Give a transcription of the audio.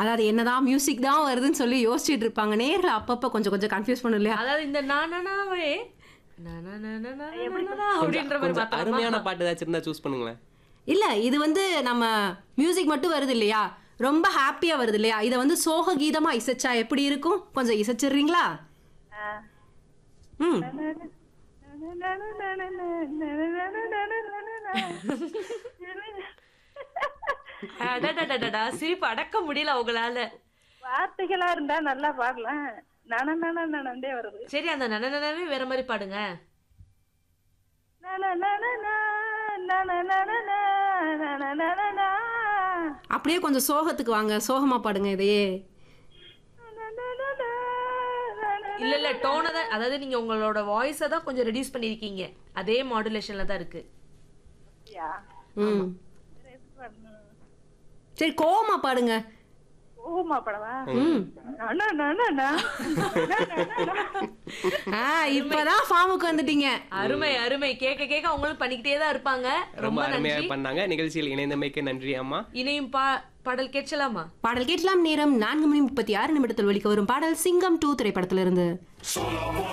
அதாவது என்னதான் மியூசிக் தான் வருதுன்னு சொல்லி யோசிச்சுட்டு இருப்பாங்க நேரில் அப்பப்போ கொஞ்சம் கொஞ்சம் கன்ஃபியூஸ் பண்ணும் இல்லையா அதாவது இந்த நானாவே அப்படின்ற மாதிரி கொஞ்சம் மாத்தலாமா? அருமையான பாட்டு ஏதாச்சும் இருந்தா சூஸ் பண்ணுங்களேன் இல்ல இது வந்து நம்ம மியூசிக் மட்டும் வருது இல்லையா ரொம்ப ஹாப்பியா வருது இல்லையா இதை வந்து சோக கீதமா இசைச்சா எப்படி இருக்கும் கொஞ்சம் இசைச்சிடுறீங்களா ம் அடடடடடா, சிரிப்பு அடக்க முடியல உங்களால வார்த்தைகளா இருந்தா நல்லா பாடலாம் நன நன நனந்தே வருது சரி அந்த நனனவே வேற மாதிரி பாடுங்க நன நன நா, நன நன நா, நன நன நா. அப்படியே கொஞ்சம் சோகத்துக்கு வாங்க சோகமா பாடுங்க இதையே நன நன நா, நன இல்ல இல்ல டோனை தான் அதாவது நீங்க உங்களோட வாய்ஸை தான் கொஞ்சம் ரெடியூஸ் பண்ணிருக்கீங்க அதே மாடுலேஷன்ல தான் இருக்கு நனயா. ம் சரி கோவமா பாடுங்க ஓமா படவா ம் நன நன நா. ஆ இப்பதான் ஃபார்முக்கு வந்துட்டீங்க அருமை அருமை கேட்க கேட்க அவங்களும் பண்ணிக்கிட்டே தான் இருப்பாங்க ரொம்ப ரொம்ப அருமையா நன்றி பண்ணாங்க நிகழ்ச்சியில் இணைந்தமைக்கு நன்றி அம்மா இணையும் பா பாடல் கேட்கலாமா பாடல் கேட்கலாம் நேரம் நான்கு மணி முப்பத்தி ஆறு நிமிடத்தில் ஒலிக்க வரும் பாடல் சிங்கம் டூ திரைப்படத்திலிருந்து